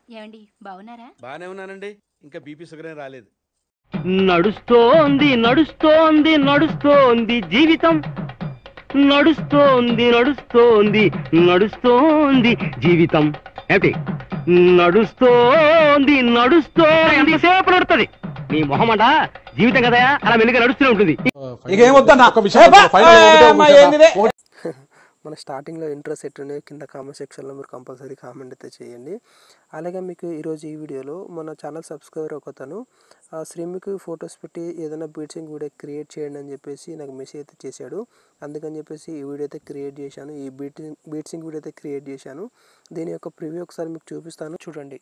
ఏమండి బాగున్నారా బానే ఉన్నానండి ఇంకా బీపీ షుగర్ ఏం రాలేదు నడుస్తోంది నడుస్తోంది నడుస్తోంది జీవితం నడుస్తోంది నడుస్తోంది నడుస్తోంది జీవితం ఏమిటి నడుస్తోంది నడుస్తోంది ఎంతసేపు నడుస్తుంది నీ మొహమంట జీవితం కదా అలా మెల్లిగా నడుస్తూనే ఉంటుంది ఇక ఏమొద్దన్నా ఒక విషయం ఏ బా, ఫైనల్ ఒకటే ఏ ఒక అమ్మా, విషయం ఏందిది? మన స్టార్టింగ్లో ఇంట్రెస్ట్ సెట్ ఉన్నాయి కింద కామెంట్ సెక్షన్లో మీరు కంపల్సరీ కామెంట్ అయితే చేయండి అలాగే మీకు ఈరోజు ఈ వీడియోలో మన ఛానల్ సబ్స్క్రైబర్ ఒకతను ఆ శ్రీమికి ఫొటోస్ పెట్టి ఏదైనా బీట్సింగ్ వీడియో క్రియేట్ చేయండి అని చెప్పేసి నాకు మెసేజ్ అయితే చేశాడు అందుకని చెప్పేసి ఈ వీడియో అయితే క్రియేట్ చేశాను ఈ బీటింగ్ బీట్సింగ్ వీడియో అయితే క్రియేట్ చేశాను దీని యొక్క ప్రివ్యూ ఒకసారి మీకు చూపిస్తాను చూడండి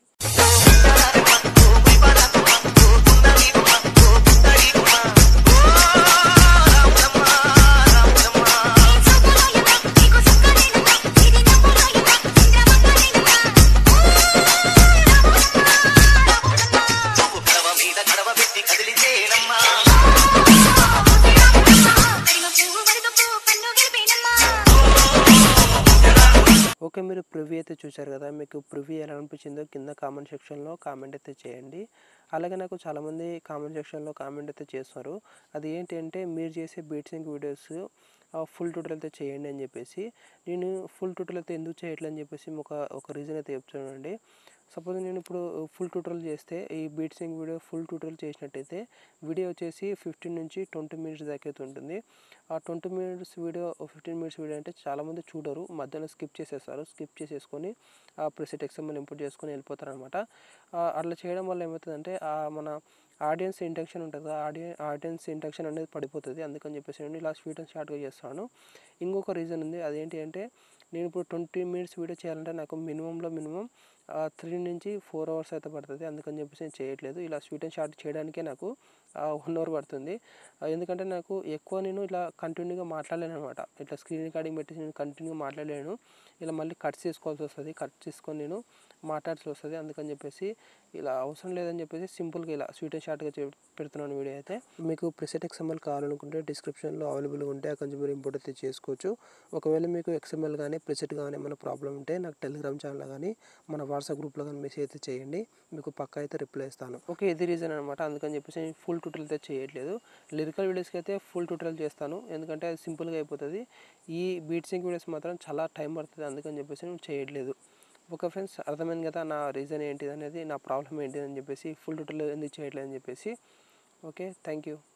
ఓకే మీరు ప్రివ్యూ అయితే చూశారు కదా మీకు ప్రివ్యూ ఎలా అనిపించిందో కింద కామెంట్ సెక్షన్లో కామెంట్ అయితే చేయండి అలాగే నాకు చాలామంది కామెంట్ సెక్షన్లో కామెంట్ అయితే చేస్తున్నారు అది ఏంటి అంటే మీరు చేసే బీట్సింగ్ వీడియోస్ ఫుల్ ట్యూటోరియల్ అయితే చేయండి అని చెప్పేసి నేను ఫుల్ ట్యూటోరియల్ అయితే ఎందుకు చేయట్లేదు అని చెప్పేసి ఒక ఒక రీజన్ అయితే చెప్తున్నానండి సపోజ్ నేను ఇప్పుడు ఫుల్ ట్యూటోరియల్ చేస్తే ఈ బీట్సింగ్ వీడియో ఫుల్ ట్యూటోరియల్ చేసినట్టయితే వీడియో వచ్చేసి ఫిఫ్టీన్ నుంచి ట్వంటీ మినిట్స్ దాకా అయితే ఉంటుంది ఆ twenty minutes video fifteen minutes video అంటే చాలామంది చూడరు మధ్యలో స్కిప్ చేసేస్తారు స్కిప్ చేసేసుకొని ఆ ప్రెసెట్ ఎక్స్ఎంఎల్ ఇంపోర్ట్ చేసుకొని వెళ్ళిపోతారు అనమాట అట్లా చేయడం వల్ల ఏమవుతుందంటే ఆ మన ఆడియన్స్ ఇంటెన్షన్ ఉంటుంది కదా ఆడియ ఆడియన్స్ ఇంటెన్షన్ అనేది పడిపోతుంది అందుకని చెప్పేసి నేను ఇలా స్వీట్ అండ్ షార్ట్గా చేస్తాను ఇంకొక రీజన్ ఉంది అదేంటి అంటే నేను ఇప్పుడు ట్వంటీ మినిట్స్ వీడియో చేయాలంటే నాకు మినిమంలో మినిమం త్రీ నుంచి ఫోర్ అవర్స్ అయితే పడుతుంది అందుకని చెప్పేసి నేను చేయట్లేదు ఇలా స్వీట్ అండ్ షార్ట్ చేయడానికే నాకు వన్ అవర్ పడుతుంది ఆ, ఎందుకంటే నాకు ఎక్కువ నేను ఇలా కంటిన్యూగా మాట్లాడలేను అనమాట ఇట్లా స్క్రీన్ రికార్డింగ్ పెట్టి నేను కంటిన్యూగా మాట్లాడలేను ఇలా మళ్ళీ కట్ చేసుకోవాల్సి వస్తుంది కట్ చేసుకొని నేను మాట్లాడాల్సి వస్తుంది అందుకని చెప్పేసి ఇలా అవసరం లేదని చెప్పేసి సింపుల్గా ఇలా స్వీట్ అండ్ షార్ట్గా చే పెడుతున్నాను వీడియో అయితే మీకు ప్రెసెట్ ఎక్స్ఎంఎల్ కావాలనుకుంటే డిస్క్రిప్షన్లో అవైలబుల్గా ఉంటే అక్కడి నుంచి మీరు ఇంపోర్ట్ అయితే చేసుకోవచ్చు ఒకవేళ మీకు ఎక్స్ఎంఎల్ కానీ ప్రెసెట్ కానీ ఏమైనా ప్రాబ్లం ఉంటే నాకు టెలిగ్రామ్ ఛానల్ కానీ మన వాట్సాప్ గ్రూప్లో కానీ మెసేజ్ అయితే చేయండి మీకు పక్క అయితే రిప్లై ఇస్తాను ఓకే ఇది రీజన్ అనమాట అందుకని చెప్పేసి నేను ఫుల్ ట్యూటోరియల్ అయితే చేయట్లేదు లిరికల్ వీడియోస్కి అయితే ఫుల్ ట్యూటోరియల్ చేస్తాను ఎందుకంటే అది సింపుల్గా అయిపోతుంది ఈ బీట్సింగ్ వీడియోస్ మాత్రం చాలా టైం పడుతుంది అందుకని చెప్పేసి నేను చేయట్లేదు ఓకే ఫ్రెండ్స్ అర్థమైంది కదా నా రీజన్ ఏంటిది అనేది నా ప్రాబ్లం ఏంటిది అని చెప్పేసి ఫుల్ ట్యూటోరియల్ ఎందుకు చేయట్లేదు అని చెప్పేసి ఓకే థ్యాంక్ యూ